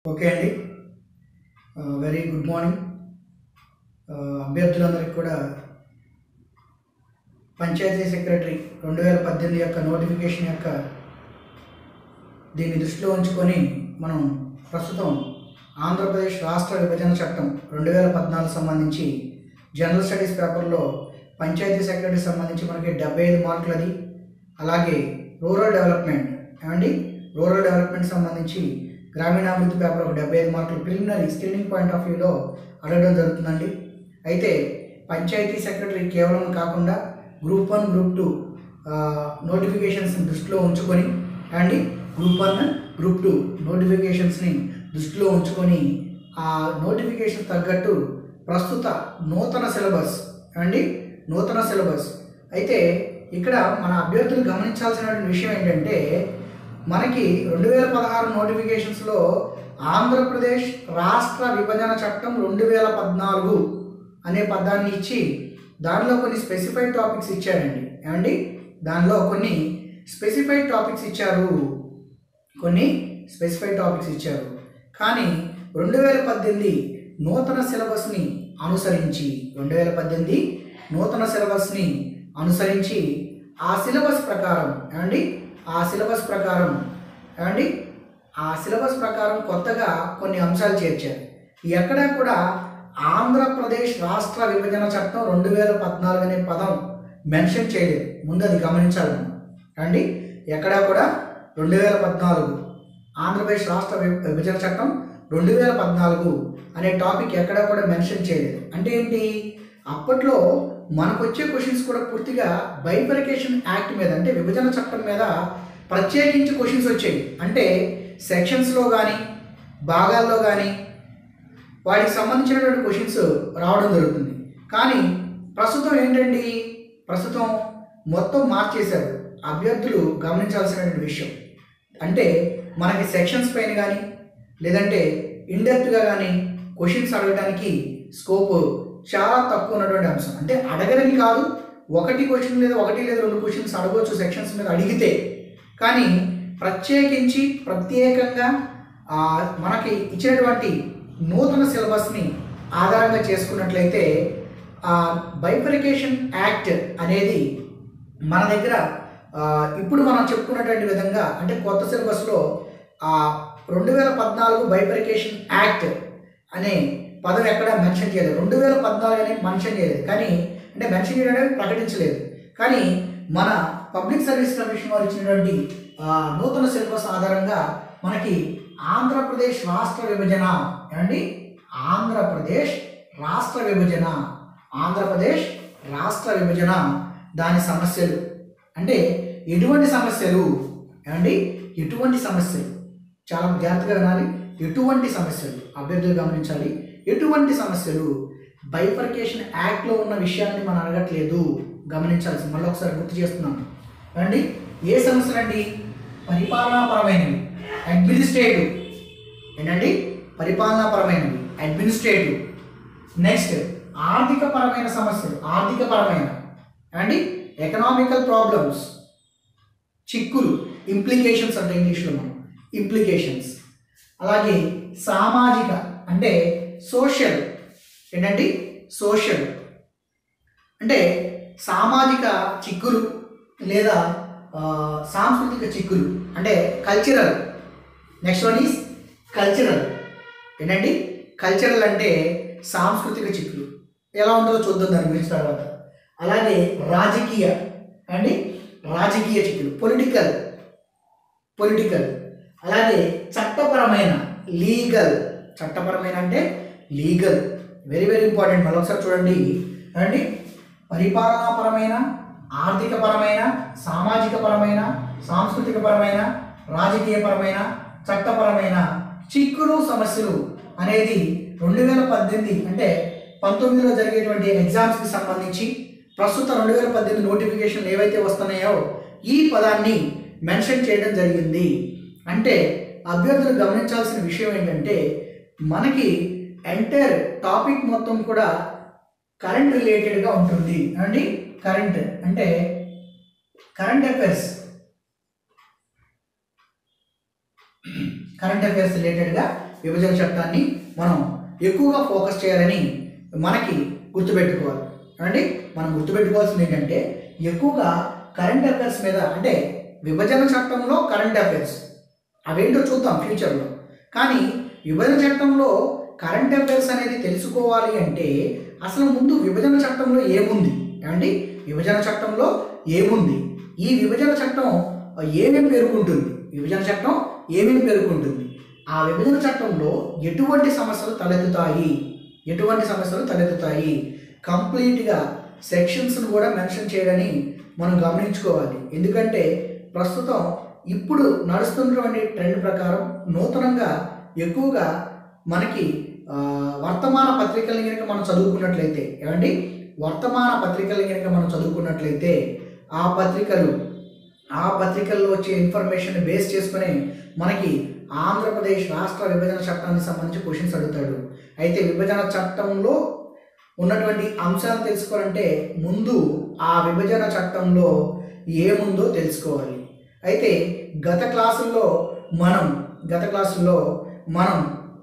okay అండి very good morning అభ్యర్థులందరికీ కూడా panchayat secretary రెండు వేల పద్దెనిమిది యొక్క నోటిఫికేషన్ యొక్క దీన్ని దృష్టిలో ఉంచుకొని మనం ప్రస్తుతం ఆంధ్రప్రదేశ్ రాష్ట్ర విభజన చట్టం రెండు వేల పద్నాలుగు సంబంధించి జనరల్ స్టడీస్ పేపర్లో పంచాయతీ సెక్రటరీ సంబంధించి మనకి డెబ్బై ఐదు మార్కులది అలాగే రూరల్ డెవలప్మెంట్ ఏమండి రూరల్ డెవలప్మెంట్ సంబంధించి గ్రామీణాభివృద్ధి పేపర్ ఒక డెబ్బై ఐదు మార్కులు ప్రిలిమినరీ స్క్రీనింగ్ పాయింట్ ఆఫ్ వ్యూలో అడగడం జరుగుతుందండి అయితే పంచాయతీ సెక్రటరీ కేవలం కాకుండా group one group two notifications దృష్టిలో ఉంచుకొని అండి గ్రూప్ వన్ గ్రూప్ టూ నోటిఫికేషన్స్ని దృష్టిలో ఉంచుకొని ఆ నోటిఫికేషన్ తగ్గట్టు ప్రస్తుత నూతన సిలబస్ అండి నూతన సిలబస్ అయితే ఇక్కడ మన అభ్యర్థులు గమనించాల్సిన విషయం ఏంటంటే మనకి రెండు వేల పదహారు నోటిఫికేషన్స్లో ఆంధ్రప్రదేశ్ రాష్ట్ర విభజన చట్టం రెండు వేల పద్నాలుగు అనే పదాన్ని ఇచ్చి దానిలో కొన్ని స్పెసిఫైడ్ టాపిక్స్ ఇచ్చారండి ఏమండి దానిలో కొన్ని స్పెసిఫైడ్ టాపిక్స్ ఇచ్చారు కొన్ని స్పెసిఫైడ్ టాపిక్స్ ఇచ్చారు కానీ రెండు వేల పద్దెనిమిది నూతన సిలబస్ని అనుసరించి రెండు వేల పద్దెనిమిది నూతన సిలబస్ని అనుసరించి ఆ సిలబస్ ప్రకారం ఏమండి ఆ సిలబస్ ప్రకారం ఏమండి ఆ సిలబస్ ప్రకారం కొత్తగా కొన్ని అంశాలు చేర్చారు ఎక్కడా కూడా ఆంధ్రప్రదేశ్ రాష్ట్ర విభజన చట్టం రెండు వేల పద్నాలుగు అనే పదం మెన్షన్ చేయలేదు ముందు అది గమనించాలి మనం అండి ఎక్కడా కూడా రెండు వేల పద్నాలుగు ఆంధ్రప్రదేశ్ రాష్ట్ర వి- విభజన చట్టం రెండు వేల పద్నాలుగు అనే టాపిక్ ఎక్కడా కూడా మెన్షన్ చేయలేదు అంటే ఏంటి అప్పట్లో మనకు వచ్చే క్వశ్చన్స్ కూడా పూర్తిగా బైఫరికేషన్ యాక్ట్ మీద అంటే విభజన చట్టం మీద ప్రత్యేకించి క్వశ్చన్స్ వచ్చాయి అంటే సెక్షన్స్లో కానీ భాగాల్లో కానీ వాటికి సంబంధించినటువంటి క్వశ్చన్స్ రావడం జరుగుతుంది కానీ ప్రస్తుతం ఏంటండి ప్రస్తుతం మొత్తం మార్చేశారు అభ్యర్థులు గమనించాల్సినటువంటి విషయం అంటే మనకి సెక్షన్స్ పైన కానీ లేదంటే ఇండెప్త్గా కానీ క్వశ్చన్స్ అడగడానికి స్కోప్ చాలా తక్కువ ఉన్నటువంటి అంశం అంటే అడగదని కాదు ఒకటి క్వశ్చన్ లేదా ఒకటి లేదా రెండు క్వశ్చన్స్ అడగవచ్చు సెక్షన్స్ మీద అడిగితే కానీ ప్రత్యేకించి ప్రత్యేకంగా ఆ, మనకి ఇచ్చినటువంటి నూతన సిలబస్ని ఆధారంగా చేసుకున్నట్లయితే ఆ బైఫరికేషన్ యాక్ట్ అనేది మన దగ్గర ఆ, ఇప్పుడు మనం చెప్పుకున్నటువంటి విధంగా అంటే కొత్త సిలబస్లో ఆ రెండు వేల పద్నాలుగు బైఫరికేషన్ యాక్ట్ అనే పదం ఎక్కడ మెన్షన్ చేయలేదు రెండు వేల పద్నాలుగు అనేది మెన్షన్ చేయలేదు కానీ అంటే మెన్షన్ చేయడం అనేది ప్రకటించలేదు కానీ మన పబ్లిక్ సర్వీస్ కమిషన్ వారు ఇచ్చినటువంటి ఆ, నూతన సిలబస్ ఆధారంగా మనకి ఆంధ్రప్రదేశ్ రాష్ట్ర విభజన ఏమండి ఆంధ్రప్రదేశ్ రాష్ట్ర విభజన ఆంధ్రప్రదేశ్ రాష్ట్ర విభజన దాని సమస్యలు అంటే ఎటువంటి సమస్యలు ఏమండి ఎటువంటి సమస్యలు చాలా జాగ్రత్తగా వినాలి ఎటువంటి సమస్యలు అభ్యర్థులు గమనించాలి ఎటువంటి సమస్యలు బైఫర్కేషన్ యాక్ట్లో ఉన్న విషయాన్ని మనం అడగట్లేదు గమనించాల్సి మళ్ళీ ఒకసారి గుర్తు చేస్తున్నాను అండి ఏ సమస్యలు అండి పరిపాలనాపరమైనవి అడ్మినిస్ట్రేటివ్ ఏంటండి పరిపాలనాపరమైనవి అడ్మినిస్ట్రేటివ్ నెక్స్ట్ ఆర్థిక పరమైన సమస్యలు ఆర్థిక పరమైన అండి ఎకనామికల్ ప్రాబ్లమ్స్ చిక్కులు ఇంప్లికేషన్స్ అంటే ఇంగ్లీష్లో మనం ఇంప్లికేషన్స్ అలాగే సామాజిక అంటే సోషల్ ఏంటండి సోషల్ అంటే సామాజిక చిక్కులు లేదా ఆ, సాంస్కృతిక చిక్కులు అంటే cultural next one is cultural ఏంటండి కల్చరల్ అంటే సాంస్కృతిక చిక్కులు ఎలా ఉంటుందో చూద్దాం దాని గురించి తర్వాత అలాగే రాజకీయ అండి రాజకీయ చిక్కులు పొలిటికల్ పొలిటికల్ అలాగే చట్టపరమైన లీగల్ చట్టపరమైన అంటే లీగల్ వెరీ వెరీ ఇంపార్టెంట్ మళ్ళీ ఒకసారి చూడండి అండి పరిపాలనాపరమైన ఆర్థికపరమైన సామాజిక పరమైన సాంస్కృతిక పరమైన రాజకీయపరమైన చట్టపరమైన చిక్కులు సమస్యలు అనేది రెండు వేల పద్దెనిమిది అంటే పంతొమ్మిదిలో జరిగేటువంటి ఎగ్జామ్స్కి సంబంధించి ప్రస్తుత రెండు వేల పద్దెనిమిది నోటిఫికేషన్లు ఏవైతే వస్తున్నాయో ఈ పదాన్ని మెన్షన్ చేయడం జరిగింది అంటే అభ్యర్థులు గమనించాల్సిన విషయం ఏంటంటే మనకి ఎంటైర్ టాపిక్ మొత్తం కూడా కరెంట్ రిలేటెడ్గా ఉంటుంది అండి కరెంట్ అంటే కరెంట్ అఫైర్స్ కరెంట్ అఫైర్స్ రిలేటెడ్గా విభజన చట్టాన్ని మనం ఎక్కువగా ఫోకస్ చేయాలని మనకి గుర్తుపెట్టుకోవాలి అంటే మనం గుర్తుపెట్టుకోవాల్సింది ఏంటంటే ఎక్కువగా కరెంట్ అఫైర్స్ మీద అంటే విభజన చట్టంలో కరెంట్ అఫైర్స్ అవేంటో చూద్దాం ఫ్యూచర్లో కానీ విభజన చట్టంలో కరెంట్ అఫైర్స్ అనేది తెలుసుకోవాలి అంటే అసలు ముందు విభజన చట్టంలో ఏముంది ఏమండి విభజన చట్టంలో ఏముంది ఈ విభజన చట్టం ఏమేమి పేర్కొంటుంది విభజన చట్టం ఏమేమి పేర్కొంటుంది ఆ విభజన చట్టంలో ఎటువంటి సమస్యలు తలెత్తుతాయి ఎటువంటి సమస్యలు తలెత్తుతాయి కంప్లీట్గా సెక్షన్స్ను కూడా మెన్షన్ చేయడని మనం గమనించుకోవాలి ఎందుకంటే ప్రస్తుతం ఇప్పుడు నడుస్తున్నటువంటి ట్రెండ్ ప్రకారం నూతనంగా ఎక్కువగా మనకి ఆ, వర్తమాన పత్రికల్ని కనుక మనం చదువుకున్నట్లయితే ఏమండి వర్తమాన పత్రికల్ని కనుక మనం చదువుకున్నట్లయితే ఆ పత్రికలు ఆ పత్రికల్లో వచ్చే ఇన్ఫర్మేషన్ బేస్ చేసుకుని మనకి ఆంధ్రప్రదేశ్ రాష్ట్ర విభజన చట్టానికి సంబంధించి క్వశ్చన్స్ అడుగుతాడు అయితే విభజన చట్టంలో ఉన్నటువంటి అంశాలు తెలుసుకోవాలంటే ముందు ఆ విభజన చట్టంలో ఏముందో తెలుసుకోవాలి అయితే గత క్లాసుల్లో మనం గత క్లాసుల్లో మనం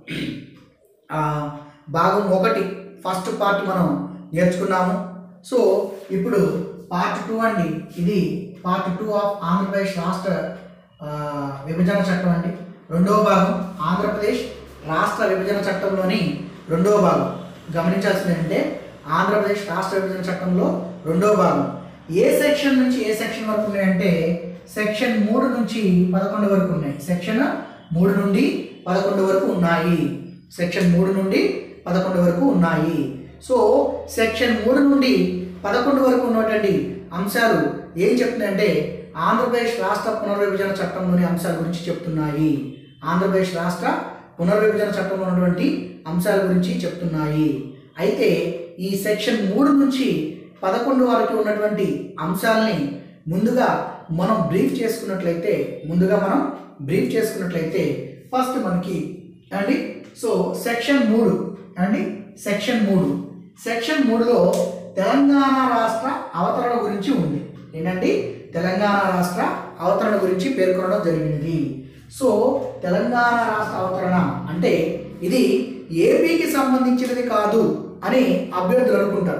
ఆ, భాగం ఒకటి ఫస్ట్ పార్ట్ మనం నేర్చుకున్నాము సో ఇప్పుడు పార్ట్ టూ అండి ఇది పార్ట్ టూ ఆఫ్ ఆంధ్రప్రదేశ్ రాష్ట్ర ఆ, విభజన చట్టం అండి రెండవ భాగం ఆంధ్రప్రదేశ్ రాష్ట్ర విభజన చట్టంలోని రెండవ భాగం గమనించాల్సింది ఏంటంటే ఆంధ్రప్రదేశ్ రాష్ట్ర విభజన చట్టంలో రెండవ భాగం ఏ సెక్షన్ నుంచి ఏ సెక్షన్ వరకు ఉన్నాయంటే సెక్షన్ మూడు నుంచి పదకొండు వరకు ఉన్నాయి సెక్షన్ మూడు నుండి పదకొండు వరకు ఉన్నాయి సెక్షన్ మూడు నుండి పదకొండు వరకు ఉన్నాయి సో సెక్షన్ మూడు నుండి పదకొండు వరకు ఉన్నటువంటి అంశాలు ఏం చెప్తున్నాయంటే ఆంధ్రప్రదేశ్ రాష్ట్ర పునర్విభజన చట్టంలోని అంశాల గురించి చెప్తున్నాయి ఆంధ్రప్రదేశ్ రాష్ట్ర పునర్విభజన చట్టంలో ఉన్నటువంటి అంశాల గురించి చెప్తున్నాయి అయితే ఈ సెక్షన్ మూడు నుంచి పదకొండు వరకు ఉన్నటువంటి అంశాలని ముందుగా మనం బ్రీఫ్ చేసుకున్నట్లయితే ముందుగా మనం బ్రీఫ్ చేసుకున్నట్లయితే ఫస్ట్ మనకి అండి సో సెక్షన్ మూడు అండి సెక్షన్ మూడు సెక్షన్ మూడులో తెలంగాణ రాష్ట్ర అవతరణ గురించి ఉంది ఏంటండి తెలంగాణ రాష్ట్ర అవతరణ గురించి పేర్కొనడం జరిగింది సో తెలంగాణ రాష్ట్ర అవతరణ అంటే ఇది ఏపీకి సంబంధించినది కాదు అని అభ్యర్థులు అనుకుంటారు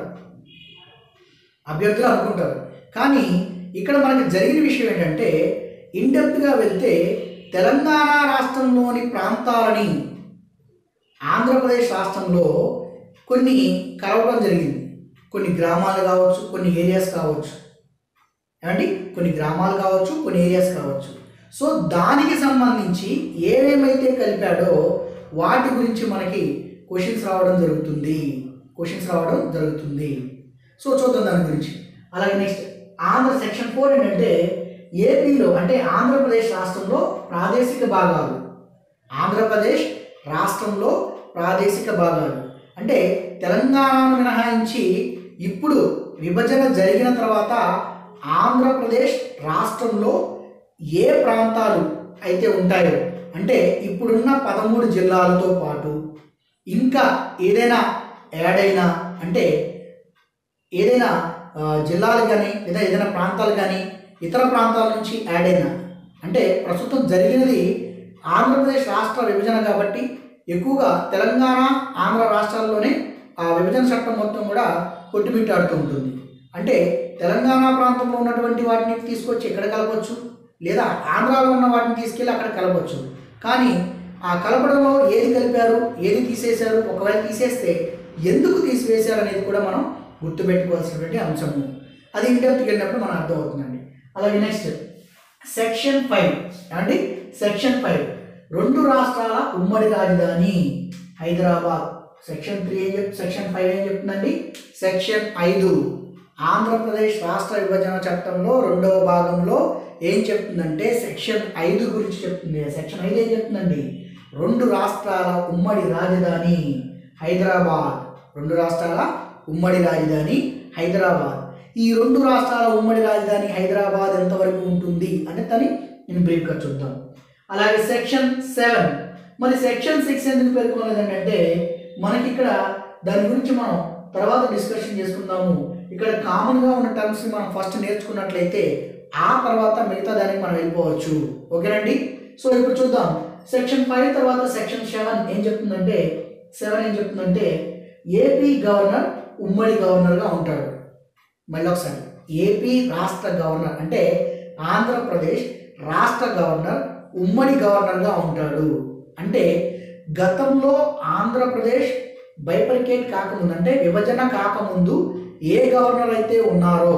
అభ్యర్థులు అనుకుంటారు కానీ ఇక్కడ మనకి జరిగిన విషయం ఏంటంటే ఇన్డెప్త్గా వెళ్తే తెలంగాణ రాష్ట్రంలోని ప్రాంతాలని ఆంధ్రప్రదేశ్ రాష్ట్రంలో కొన్ని కలవడం జరిగింది కొన్ని గ్రామాలు కావచ్చు కొన్ని ఏరియాస్ కావచ్చు ఏమండి కొన్ని గ్రామాలు కావచ్చు కొన్ని ఏరియాస్ కావచ్చు సో దానికి సంబంధించి ఏమేమైతే కలిపాడో వాటి గురించి మనకి క్వశ్చన్స్ రావడం జరుగుతుంది క్వశ్చన్స్ రావడం జరుగుతుంది సో చూద్దాం దాని గురించి అలాగే నెక్స్ట్ ఆంధ్ర సెక్షన్ ఫోర్ ఏంటంటే ఏపీలో అంటే ఆంధ్రప్రదేశ్ రాష్ట్రంలో ప్రాదేశిక భాగాలు ఆంధ్రప్రదేశ్ రాష్ట్రంలో ప్రాదేశిక భాగాలు అంటే తెలంగాణను మినహాయించి ఇప్పుడు విభజన జరిగిన తర్వాత ఆంధ్రప్రదేశ్ రాష్ట్రంలో ఏ ప్రాంతాలు అయితే ఉంటాయో అంటే ఇప్పుడున్న పదమూడు జిల్లాలతో పాటు ఇంకా ఏదైనా యాడ్ అయినా అంటే ఏదైనా ఆ, జిల్లాలు కానీ లేదా ఏదైనా ప్రాంతాలు కానీ ఇతర ప్రాంతాల నుంచి యాడ్ అయినా అంటే ప్రస్తుతం జరిగినది ఆంధ్రప్రదేశ్ రాష్ట్ర విభజన కాబట్టి ఎక్కువగా తెలంగాణ ఆంధ్ర రాష్ట్రాల్లోనే ఆ విభజన చట్టం మొత్తం కూడా కొట్టుమిట్టాడుతూ ఉంటుంది అంటే తెలంగాణ ప్రాంతంలో ఉన్నటువంటి వాటిని తీసుకొచ్చి ఇక్కడ కలపచ్చు లేదా ఆంధ్రాలో ఉన్న వాటిని తీసుకెళ్ళి అక్కడ కలపచ్చు కానీ ఆ కలపడంలో ఏది కలిపారు ఏది తీసేశారు ఒకవేళ తీసేస్తే ఎందుకు తీసివేశారు అనేది కూడా మనం గుర్తుపెట్టుకోవాల్సినటువంటి అంశము అది ఇంటర్వ్యూకి వెళ్ళినప్పుడు మనం అర్థమవుతుందండి అలాగే నెక్స్ట్ సెక్షన్ ఫైవ్ అండి సెక్షన్ ఫైవ్ రెండు రాష్ట్రాల ఉమ్మడి రాజధాని హైదరాబాద్ సెక్షన్ త్రీ ఏం చెప్ సెక్షన్ ఫైవ్ ఏం చెప్తుందండి సెక్షన్ ఐదు ఆంధ్రప్రదేశ్ రాష్ట్ర విభజన చట్టంలో రెండవ భాగంలో ఏం చెప్తుందంటే సెక్షన్ ఐదు గురించి చెప్తుంది సెక్షన్ ఐదు ఏం చెప్తుందండి రెండు రాష్ట్రాల ఉమ్మడి రాజధాని హైదరాబాద్ రెండు రాష్ట్రాల ఉమ్మడి రాజధాని హైదరాబాద్ ఈ రెండు రాష్ట్రాల ఉమ్మడి రాజధాని హైదరాబాద్ ఎంతవరకు ఉంటుంది అనే దాన్ని నేను బ్రీఫ్గా చూద్దాం అలాగే సెక్షన్ సెవెన్ మరి సెక్షన్ సిక్స్ ఎందుకు పేర్కొనలేదు అంటే మనకి ఇక్కడ దాని గురించి మనం తర్వాత డిస్కషన్ చేసుకుందాము ఇక్కడ కామన్గా ఉన్న టర్మ్స్ని మనం ఫస్ట్ నేర్చుకున్నట్లయితే ఆ తర్వాత మిగతా దానికి మనం వెళ్ళిపోవచ్చు ఓకేనండి సో ఇప్పుడు చూద్దాం సెక్షన్ ఫైవ్ తర్వాత సెక్షన్ సెవెన్ ఏం చెప్తుందంటే సెవెన్ ఏం చెప్తుందంటే ఏపీ గవర్నర్ ఉమ్మడి గవర్నర్గా ఉంటాడు మళ్ళీ ఒకసారి ఏపీ రాష్ట్ర గవర్నర్ అంటే ఆంధ్రప్రదేశ్ రాష్ట్ర గవర్నర్ ఉమ్మడి గవర్నర్గా ఉంటాడు అంటే గతంలో ఆంధ్రప్రదేశ్ బైపరికేట్ కాకముందు అంటే విభజన కాకముందు ఏ గవర్నర్ అయితే ఉన్నారో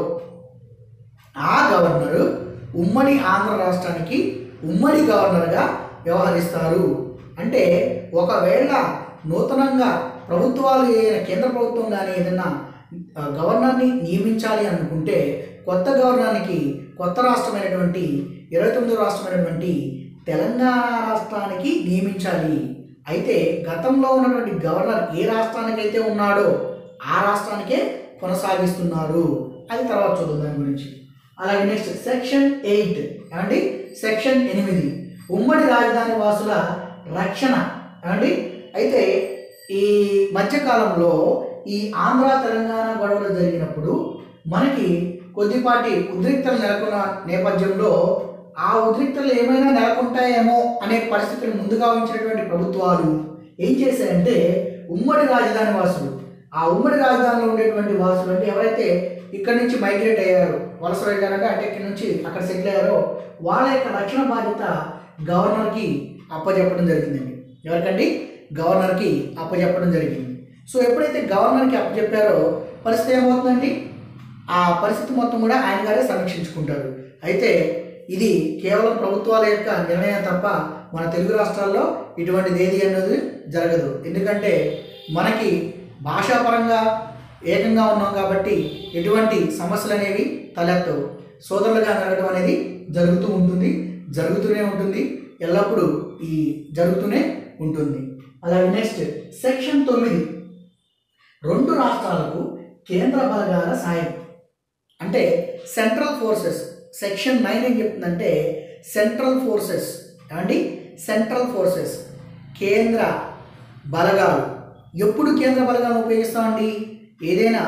ఆ గవర్నరు ఉమ్మడి ఆంధ్ర రాష్ట్రానికి ఉమ్మడి గవర్నర్గా వ్యవహరిస్తారు అంటే ఒకవేళ నూతనంగా ప్రభుత్వాలు ఏదైనా కేంద్ర ప్రభుత్వం కానీ ఏదైనా ఆ, గవర్నర్ని నియమించాలి అనుకుంటే కొత్త గవర్నర్కి కొత్త రాష్ట్రమైనటువంటి ఇరవై తొమ్మిదో రాష్ట్రమైనటువంటి తెలంగాణ రాష్ట్రానికి నియమించాలి అయితే గతంలో ఉన్నటువంటి గవర్నర్ ఏ రాష్ట్రానికి అయితే ఉన్నాడో ఆ రాష్ట్రానికే కొనసాగిస్తున్నారు అది తర్వాత చూద్దాం దాని గురించి అలాగే నెక్స్ట్ సెక్షన్ ఎయిట్ ఏమండి సెక్షన్ ఎనిమిది ఉమ్మడి రాజధాని వాసుల రక్షణ ఏమండి అయితే ఈ మధ్యకాలంలో ఈ ఆంధ్ర తెలంగాణ గొడవలు జరిగినప్పుడు మనకి కొద్దిపాటి ఉద్రిక్తలు నెలకొన్న నేపథ్యంలో ఆ ఉద్రిక్తలు ఏమైనా నెలకొంటాయేమో అనే పరిస్థితులు ముందుగా ఉంచినటువంటి ప్రభుత్వాలు ఏం చేశాయంటే ఉమ్మడి రాజధాని వాసులు ఆ ఉమ్మడి రాజధానిలో ఉండేటువంటి వాసులు అంటే ఎవరైతే ఇక్కడి నుంచి మైగ్రేట్ అయ్యారో వలస వెళ్ళారంటే అంటే ఇక్కడి నుంచి అక్కడ సెటిల్ అయ్యారో వాళ్ళ యొక్క రక్షణ బాధ్యత గవర్నర్కి అప్పచెప్పడం జరిగిందండి ఎవరికండి గవర్నర్కి అప్పచెప్పడం జరిగింది సో ఎప్పుడైతే గవర్నర్కి అప్పచెప్పారో పరిస్థితి ఏమవుతుందండి ఆ పరిస్థితి మొత్తం కూడా ఆయన గారే సమీక్షించుకుంటారు అయితే ఇది కేవలం ప్రభుత్వాల యొక్క నిర్ణయం తప్ప మన తెలుగు రాష్ట్రాల్లో ఇటువంటిది ఏది అనేది జరగదు ఎందుకంటే మనకి భాషాపరంగా ఏకంగా ఉన్నాం కాబట్టి ఎటువంటి సమస్యలు అనేవి తలెత్తవు సోదరులుగా జరగడం అనేది జరుగుతూ ఉంటుంది జరుగుతూనే ఉంటుంది ఎల్లప్పుడూ ఈ జరుగుతూనే ఉంటుంది అలాగే నెక్స్ట్ సెక్షన్ తొమ్మిది రెండు రాష్ట్రాలకు కేంద్ర బలగాల సాయం అంటే సెంట్రల్ ఫోర్సెస్ సెక్షన్ నైన్ ఏం చెప్తుందంటే సెంట్రల్ ఫోర్సెస్ ఏమండి సెంట్రల్ ఫోర్సెస్ కేంద్ర బలగాలు ఎప్పుడు కేంద్ర బలగాలను ఉపయోగిస్తామండి ఏదైనా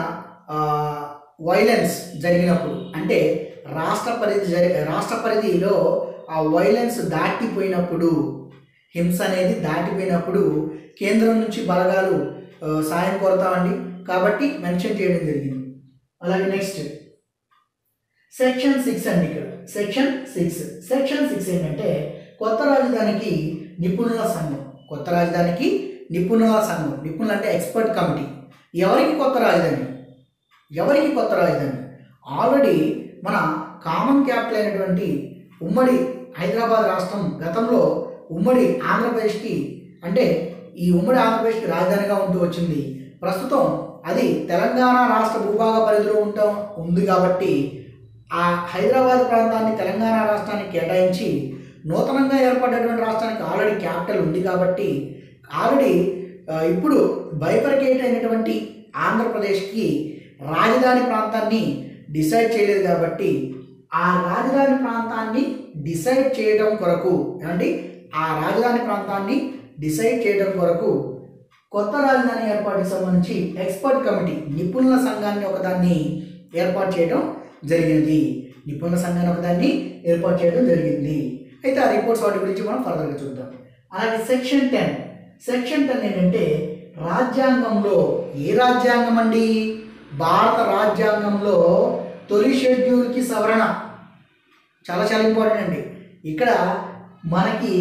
వైలెన్స్ జరిగినప్పుడు అంటే రాష్ట్ర పరిధి జరి రాష్ట్ర పరిధిలో ఆ వైలెన్స్ దాటిపోయినప్పుడు హింస అనేది దాటిపోయినప్పుడు కేంద్రం నుంచి బలగాలు ఆ, సాయం కోరతామండి కాబట్టి మెన్షన్ చేయడం జరిగింది అలాగే నెక్స్ట్ సెక్షన్ సిక్స్ అండి ఇక్కడ సెక్షన్ సిక్స్ సెక్షన్ సిక్స్ ఏంటంటే కొత్త రాజధానికి నిపుణుల సంఘం కొత్త రాజధానికి నిపుణుల సంఘం నిపుణులు అంటే ఎక్స్పర్ట్ కమిటీ ఎవరికి కొత్త రాజధాని ఎవరికి కొత్త రాజధాని ఆల్రెడీ మన కామన్ క్యాపిటల్ అయినటువంటి ఉమ్మడి హైదరాబాద్ రాష్ట్రం గతంలో ఉమ్మడి ఆంధ్రప్రదేశ్కి అంటే ఈ ఉమ్మడి ఆంధ్రప్రదేశ్కి రాజధానిగా ఉంటూ వచ్చింది ప్రస్తుతం అది తెలంగాణ రాష్ట్ర భూభాగ పరిధిలో ఉంటాం ఉంది కాబట్టి ఆ హైదరాబాద్ ప్రాంతాన్ని తెలంగాణ రాష్ట్రానికి కేటాయించి నూతనంగా ఏర్పడినటువంటి రాష్ట్రానికి ఆల్రెడీ క్యాపిటల్ ఉంది కాబట్టి ఆల్రెడీ ఆ, ఇప్పుడు బైపర్కేట్ అయినటువంటి ఆంధ్రప్రదేశ్కి రాజధాని ప్రాంతాన్ని డిసైడ్ చేయలేదు కాబట్టి ఆ రాజధాని ప్రాంతాన్ని డిసైడ్ చేయడం కొరకు ఏమండి ఆ రాజధాని ప్రాంతాన్ని డిసైడ్ చేయడం కొరకు కొత్త రాజధాని ఏర్పాటుకి సంబంధించి ఎక్స్పర్ట్ కమిటీ నిపుణుల సంఘాన్ని ఒకదాన్ని ఏర్పాటు చేయడం జరిగింది నిపుణుల సంఘాన్ని ఒకదాన్ని ఏర్పాటు చేయడం జరిగింది అయితే ఆ రిపోర్ట్స్ వాటి గురించి మనం ఫర్దర్గా చూద్దాం అలాగే సెక్షన్ టెన్ సెక్షన్ టెన్ ఏంటంటే రాజ్యాంగంలో ఏ రాజ్యాంగం అండి భారత రాజ్యాంగంలో తొలి షెడ్యూల్కి సవరణ చాలా చాలా ఇంపార్టెంట్ అండి ఇక్కడ మనకి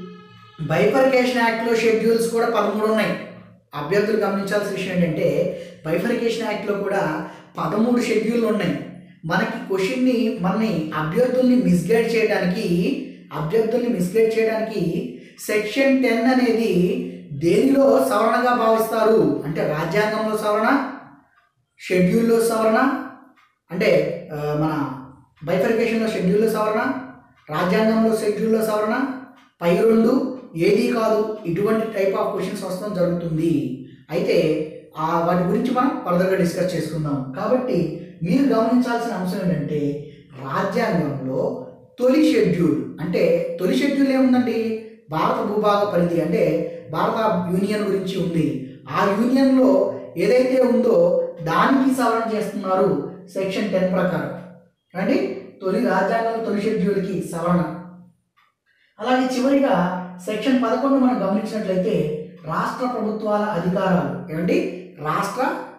బైఫర్కేషన్ యాక్ట్లో షెడ్యూల్స్ కూడా పదమూడు ఉన్నాయి అభ్యర్థులు గమనించాల్సిన విషయం ఏంటంటే బైఫర్కేషన్ యాక్ట్లో కూడా పదమూడు షెడ్యూల్ ఉన్నాయి మనకి క్వశ్చన్ని మనని అభ్యర్థుల్ని మిస్గైడ్ చేయడానికి అభ్యర్థుల్ని మిస్గైడ్ చేయడానికి సెక్షన్ టెన్ అనేది దేనిలో సవరణగా భావిస్తారు అంటే రాజ్యాంగంలో సవరణ షెడ్యూల్లో సవరణ అంటే ఆ, మన బైఫర్కేషన్లో షెడ్యూల్లో సవరణ రాజ్యాంగంలో షెడ్యూల్లో సవరణ పై రెండు ఏది కాదు ఇటువంటి టైప్ ఆఫ్ క్వశ్చన్స్ వస్తాం జరుగుతుంది అయితే ఆ వాటి గురించి మనం ఫర్దర్గా డిస్కస్ చేసుకుందాం కాబట్టి మీరు గమనించాల్సిన అంశం ఏంటంటే రాజ్యాంగంలో తొలి షెడ్యూల్ అంటే తొలి షెడ్యూల్ ఏముందండి భారత భూభాగ పరిధి అంటే భారత యూనియన్ గురించి ఉంది ఆ యూనియన్లో ఏదైతే ఉందో దానికి సవరణ చేస్తున్నారు సెక్షన్ టెన్ ప్రకారం అంటే తొలి రాజ్యాంగం తొలి షెడ్యూల్కి సవరణ అలాగే చివరిగా సెక్షన్ పదకొండు మనం గమనించినట్లయితే రాష్ట్ర ప్రభుత్వాల అధికారాలు ఏమండి రాష్ట్ర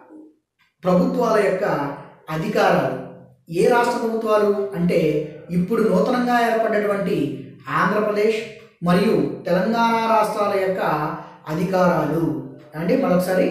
ప్రభుత్వాల యొక్క అధికారాలు ఏ రాష్ట్ర ప్రభుత్వాలు అంటే ఇప్పుడు నూతనంగా ఏర్పడినటువంటి ఆంధ్రప్రదేశ్ మరియు తెలంగాణ రాష్ట్రాల యొక్క అధికారాలు అంటే మరొకసారి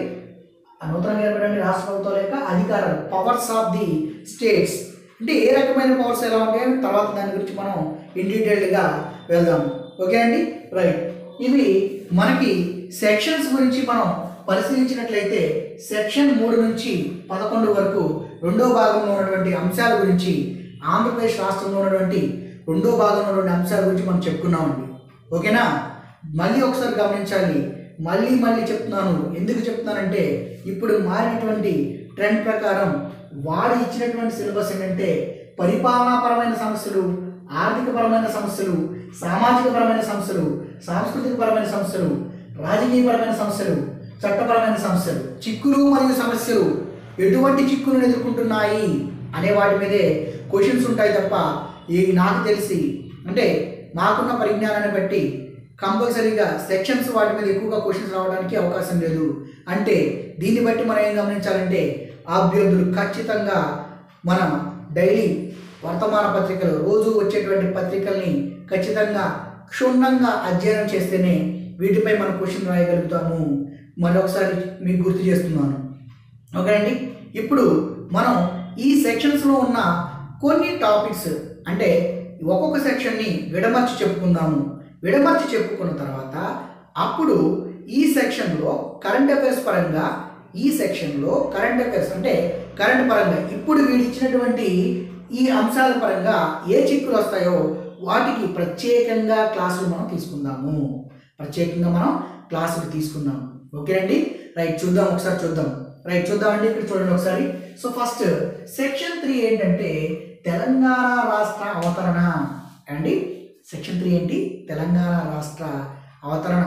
ఆ నూతనంగా ఏర్పడిన రాష్ట్ర ప్రభుత్వాల యొక్క అధికారాలు పవర్స్ ఆఫ్ ది స్టేట్స్ అంటే ఏ రకమైన పవర్స్ ఎలా ఉంటాయో తర్వాత దాని గురించి మనం ఇన్ డీటెయిల్డ్గా వెళ్దాం ఓకే అండి రైట్ ఇవి మనకి సెక్షన్స్ గురించి మనం పరిశీలించినట్లయితే సెక్షన్ మూడు నుంచి పదకొండు వరకు రెండో భాగంలో ఉన్నటువంటి అంశాల గురించి ఆంధ్రప్రదేశ్ రాష్ట్రంలో ఉన్నటువంటి రెండో భాగంలో ఉన్నటువంటి అంశాల గురించి మనం చెప్పుకున్నామండి ఓకేనా మళ్ళీ ఒకసారి గమనించాలి మళ్ళీ మళ్ళీ చెప్తున్నాను ఎందుకు చెప్తున్నానంటే ఇప్పుడు మారినటువంటి ట్రెండ్ ప్రకారం వాడు ఇచ్చినటువంటి సిలబస్ ఏంటంటే పరిపాలనాపరమైన సమస్యలు ఆర్థికపరమైన సమస్యలు సామాజికపరమైన సమస్యలు సాంస్కృతికపరమైన సమస్యలు రాజకీయపరమైన సమస్యలు చట్టపరమైన సమస్యలు చిక్కులు మరియు సమస్యలు ఎటువంటి చిక్కులను ఎదుర్కొంటున్నాయి అనే వాటి మీదే క్వశ్చన్స్ ఉంటాయి తప్ప ఈ నాకు తెలిసి అంటే నాకున్న పరిజ్ఞానాన్ని బట్టి కంపల్సరీగా సెక్షన్స్ వాటి మీద ఎక్కువగా క్వశ్చన్స్ రావడానికి అవకాశం లేదు అంటే దీన్ని బట్టి మనం ఏం గమనించాలంటే అభ్యర్థులు ఖచ్చితంగా మనం డైలీ వర్తమాన పత్రికలు రోజు వచ్చేటువంటి పత్రికల్ని ఖచ్చితంగా క్షుణ్ణంగా అధ్యయనం చేస్తేనే వీటిపై మనం క్వశ్చన్ రాయగలుగుతాము మరొకసారి మీకు గుర్తు చేస్తున్నాను ఓకే అండి ఇప్పుడు మనం ఈ సెక్షన్స్లో ఉన్న కొన్ని టాపిక్స్ అంటే ఒక్కొక్క సెక్షన్ని విడమర్చి చెప్పుకుందాము విడమర్చి చెప్పుకున్న తర్వాత అప్పుడు ఈ సెక్షన్లో కరెంట్ అఫైర్స్ పరంగా ఈ సెక్షన్లో కరెంట్ అఫైర్స్ అంటే కరెంట్ పరంగా ఇప్పుడు వీడు ఇచ్చినటువంటి ఈ అంశాల పరంగా ఏ చిక్కులు వస్తాయో వాటికి ప్రత్యేకంగా క్లాసులు మనం తీసుకుందాము ప్రత్యేకంగా మనం క్లాసులు తీసుకుందాం ఓకేనండి రైట్ చూద్దాం ఒకసారి చూద్దాం రైట్ చూద్దామండి ఇక్కడ చూడండి ఒకసారి సో ఫస్ట్ సెక్షన్ త్రీ ఏంటంటే తెలంగాణ రాష్ట్ర అవతరణ అండి సెక్షన్ త్రీ ఏంటి తెలంగాణ రాష్ట్ర అవతరణ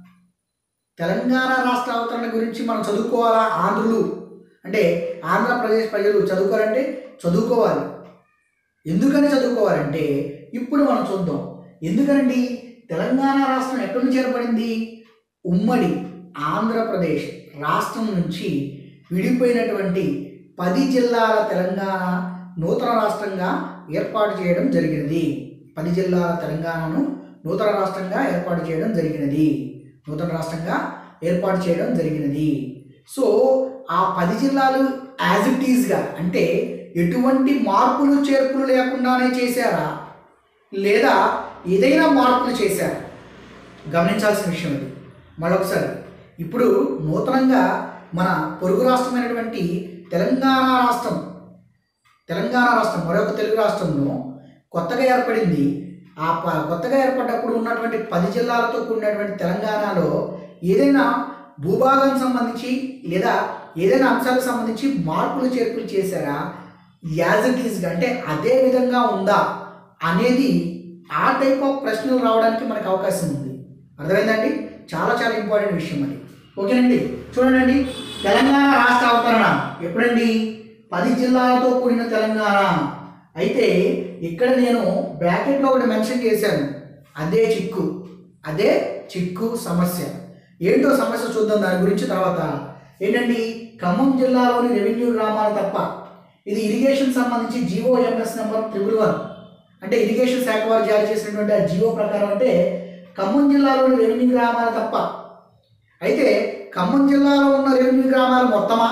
తెలంగాణ రాష్ట్ర అవతరణ గురించి మనం చదువుకోవాలా ఆంధ్రులు అంటే ఆంధ్రప్రదేశ్ ప్రజలు చదువుకోవాలంటే చదువుకోవాలి ఎందుకని చదువుకోవాలంటే ఇప్పుడు మనం చూద్దాం ఎందుకనండి తెలంగాణ రాష్ట్రం ఎక్కడి నుంచి ఏర్పడింది ఉమ్మడి ఆంధ్రప్రదేశ్ రాష్ట్రం నుంచి విడిపోయినటువంటి పది జిల్లాల తెలంగాణ నూతన రాష్ట్రంగా ఏర్పాటు చేయడం జరిగినది పది జిల్లాల తెలంగాణను నూతన రాష్ట్రంగా ఏర్పాటు చేయడం జరిగినది నూతన రాష్ట్రంగా ఏర్పాటు చేయడం జరిగినది సో ఆ పది జిల్లాలు యాజ్ ఇట్ ఈజ్గా అంటే ఎటువంటి మార్పులు చేర్పులు లేకుండానే చేశారా లేదా ఏదైనా మార్పులు చేశారా గమనించాల్సిన విషయం ఇది మరొకసారి ఇప్పుడు నూతనంగా మన పొరుగు రాష్ట్రమైనటువంటి తెలంగాణ రాష్ట్రం తెలంగాణ రాష్ట్రం మరొక తెలుగు రాష్ట్రంలో కొత్తగా ఏర్పడింది ఆ ప- కొత్తగా ఏర్పడ్డప్పుడు ఉన్నటువంటి పది జిల్లాలతో కూడినటువంటి తెలంగాణలో ఏదైనా భూభాగానికి సంబంధించి లేదా ఏదైనా అంశాలకు సంబంధించి మార్పులు చేర్పులు చేశారా యాజ్ ఇట్ ఈస్గా అంటే అదే విధంగా ఉందా అనేది ఆ టైప్ ఆఫ్ ప్రశ్నలు రావడానికి మనకు అవకాశం ఉంది అర్థమైందండి చాలా చాలా ఇంపార్టెంట్ విషయం అది ఓకేనండి చూడండి తెలంగాణ రాష్ట్ర అవతరణ ఎప్పుడండి పది జిల్లాలతో కూడిన తెలంగాణ అయితే ఇక్కడ నేను బ్రాకెట్లో ఒకటి మెన్షన్ చేశాను అదే చిక్కు అదే చిక్కు సమస్య ఏంటో సమస్య చూద్దాం దాని గురించి తర్వాత ఏంటండి ఖమ్మం జిల్లాలోని రెవెన్యూ గ్రామాలు తప్ప ఇది ఇరిగేషన్ సంబంధించి GO MS number triple one అంటే ఇరిగేషన్ శాఖ వారు జారీ చేసినటువంటి ఆ జియో ప్రకారం అంటే ఖమ్మం జిల్లాలోని రెవెన్యూ గ్రామాలు తప్ప అయితే ఖమ్మం జిల్లాలో ఉన్న రెవెన్యూ గ్రామాలు మొత్తమా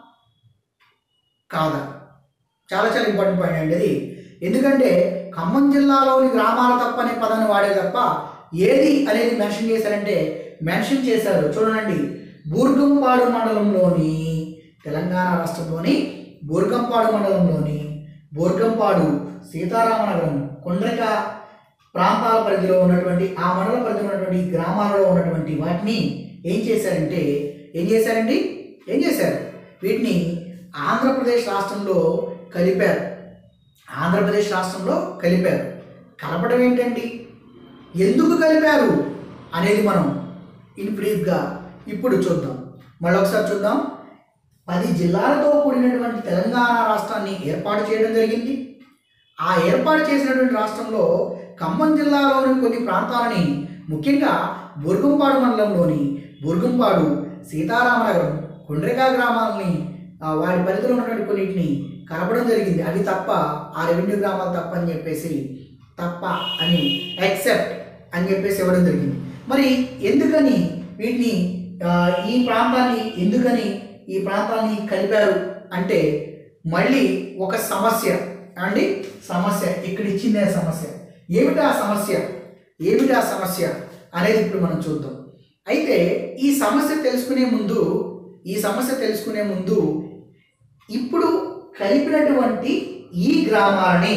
కాదా చాలా చాలా ఇంపార్టెంట్ పాయింట్ అండి అది ఎందుకంటే ఖమ్మం జిల్లాలోని గ్రామాల తప్ప అనే పదాన్ని వాడే తప్ప ఏది అనేది మెన్షన్ చేశారంటే మెన్షన్ చేశారు చూడండి బూర్గంపాడు మండలంలోని తెలంగాణ రాష్ట్రంలోని బూర్గంపాడు మండలంలోని బూర్గంపాడు సీతారామనగరం కొండ్రిక ప్రాంతాల పరిధిలో ఉన్నటువంటి ఆ మండల పరిధిలో ఉన్నటువంటి గ్రామాలలో ఉన్నటువంటి వాటిని ఏం చేశారంటే ఏం చేశారండి ఏం చేశారు వీటిని ఆంధ్రప్రదేశ్ రాష్ట్రంలో కలిపారు ఆంధ్రప్రదేశ్ రాష్ట్రంలో కలిపారు కలపడం ఏంటండి ఎందుకు కలిపారు అనేది మనం ఇన్ బ్రీఫ్గా ఇప్పుడు చూద్దాం మళ్ళీ ఒకసారి చూద్దాం పది జిల్లాలతో కూడినటువంటి తెలంగాణ రాష్ట్రాన్ని ఏర్పాటు చేయడం జరిగింది ఆ ఏర్పాటు చేసినటువంటి రాష్ట్రంలో ఖమ్మం జిల్లాలోని కొన్ని ప్రాంతాలని ముఖ్యంగా బుర్గంపాడు మండలంలోని బుర్గంపాడు సీతారామనగరం కొండ్రిగా గ్రామాలని ఆ, వాటి పరిధిలో ఉన్నటువంటి కొన్నిటిని కలపడం జరిగింది అవి తప్ప ఆ రెవెన్యూ గ్రామాలు తప్ప అని చెప్పేసి తప్ప అని యాక్సెప్ట్ అని చెప్పేసి ఇవ్వడం జరిగింది మరి ఎందుకని వీటిని ఆ, ఈ ప్రాంతాన్ని ఎందుకని ఈ ప్రాంతాన్ని కలిపారు అంటే మళ్ళీ ఒక సమస్య అండి సమస్య ఇక్కడ ఇచ్చిందే సమస్య ఏమిటా సమస్య ఏమిటా సమస్య అనేది ఇప్పుడు మనం చూద్దాం అయితే ఈ సమస్య తెలుసుకునే ముందు ఈ సమస్య తెలుసుకునే ముందు ఇప్పుడు కలిపినటువంటి ఈ గ్రామాలని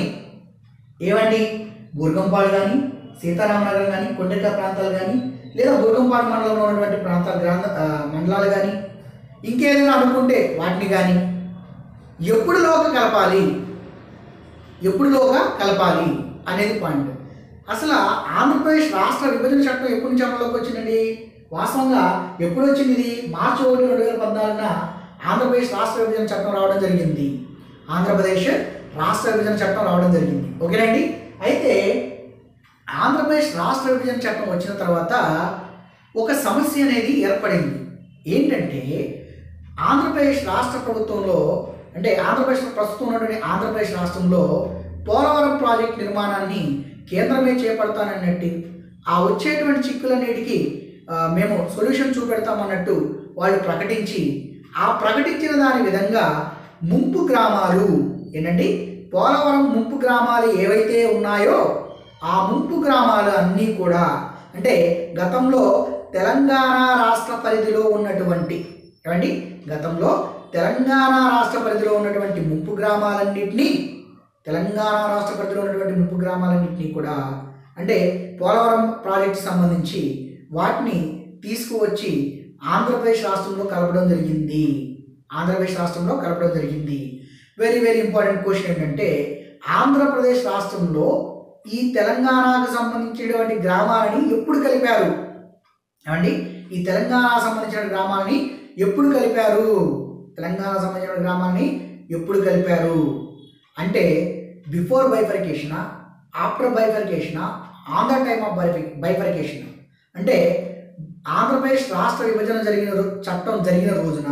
ఏమండి బుర్గంపాడు కానీ సీతారామనగరం కానీ కొండక ప్రాంతాలు కానీ లేదా బుర్గంపాడు మండలంలో ఉన్నటువంటి ప్రాంతాలు గ్రామ ఆ, మండలాలు కానీ ఇంకేదైనా అనుకుంటే వాటిని కానీ ఎప్పుడులోగా కలపాలి ఎప్పుడులోగా కలపాలి అనేది పాయింట్ అసలు ఆంధ్రప్రదేశ్ రాష్ట్ర విభజన చట్టం ఎప్పటి నుంచి అమల్లోకి వచ్చిందండి వాస్తవంగా ఎప్పుడు వచ్చింది ఇది మార్చి ఒకటి రెండు వేల పద్నాలుగున ఆంధ్రప్రదేశ్ రాష్ట్ర విభజన చట్టం రావడం జరిగింది ఆంధ్రప్రదేశ్ రాష్ట్ర విభజన చట్టం రావడం జరిగింది ఓకేనండి అయితే ఆంధ్రప్రదేశ్ రాష్ట్ర విభజన చట్టం వచ్చిన తర్వాత ఒక సమస్య అనేది ఏర్పడింది ఏంటంటే ఆంధ్రప్రదేశ్ రాష్ట్ర ప్రభుత్వంలో అంటే ఆంధ్రప్రదేశ్ ప్రస్తుతం ఉన్నటువంటి ఆంధ్రప్రదేశ్ రాష్ట్రంలో పోలవరం ప్రాజెక్ట్ నిర్మాణాన్ని కేంద్రమే చేపడతానన్నట్టు ఆ వచ్చేటువంటి చిక్కులన్నిటికీ ఆ, మేము సొల్యూషన్ చూపెడతామన్నట్టు వాళ్ళు ప్రకటించి ఆ ప్రకటించిన దాని విధంగా ముంపు గ్రామాలు ఏంటండి పోలవరం ముంపు గ్రామాలు ఏవైతే ఉన్నాయో ఆ ముంపు గ్రామాలు అన్నీ కూడా అంటే గతంలో తెలంగాణ రాష్ట్ర పరిధిలో ఉన్నటువంటి ఏమండి గతంలో తెలంగాణ రాష్ట్ర పరిధిలో ఉన్నటువంటి ముంపు గ్రామాలన్నింటినీ తెలంగాణ రాష్ట్ర పరిధిలో ఉన్నటువంటి ముంపు గ్రామాలన్నింటినీ కూడా అంటే పోలవరం ప్రాజెక్టు సంబంధించి వాటిని తీసుకువచ్చి ఆంధ్రప్రదేశ్ రాష్ట్రంలో కలపడం జరిగింది ఆంధ్రప్రదేశ్ రాష్ట్రంలో కలపడం జరిగింది వెరీ వెరీ ఇంపార్టెంట్ క్వశ్చన్ ఏంటంటే ఆంధ్రప్రదేశ్ రాష్ట్రంలో ఈ తెలంగాణకు సంబంధించినటువంటి గ్రామాలని ఎప్పుడు కలిపారు ఏమండి ఈ తెలంగాణకు సంబంధించిన గ్రామాలని ఎప్పుడు కలిపారు తెలంగాణ సంబంధించిన గ్రామాలని ఎప్పుడు కలిపారు అంటే before bifurcation after bifurcation on the time of బైఫి bifurcation అంటే ఆంధ్రప్రదేశ్ రాష్ట్ర విభజన జరిగిన రో- చట్టం జరిగిన రోజున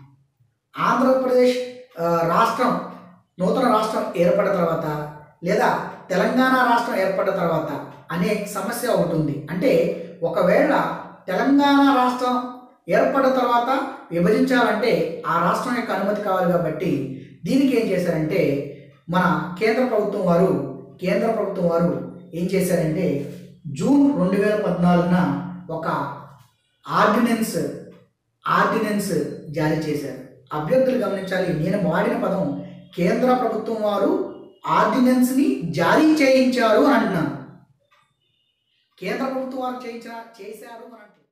ఆంధ్రప్రదేశ్ ఆ, రాష్ట్రం నూతన రాష్ట్రం ఏర్పడిన తర్వాత లేదా తెలంగాణ రాష్ట్రం ఏర్పడిన తర్వాత అనే సమస్య ఒకటి ఉంది అంటే ఒకవేళ తెలంగాణ రాష్ట్రం ఏర్పడిన తర్వాత విభజించాలంటే ఆ రాష్ట్రం యొక్క అనుమతి కావాలి కాబట్టి దీనికి ఏం చేశారంటే మన కేంద్ర ప్రభుత్వం వారు కేంద్ర ప్రభుత్వం వారు ఏం చేశారంటే జూన్ రెండు వేల పద్నాలుగున ఒక ఆర్డినెన్స్ ఆర్డినెన్స్ జారీ చేశారు అభ్యర్థులు గమనించాలి నేను వాడిన పదం కేంద్ర ప్రభుత్వం వారు ఆర్డినెన్స్ని జారీ చేయించారు అని అంటున్నాను కేంద్ర ప్రభుత్వం వారు చేయించిన చేశారు అని అంటున్నాను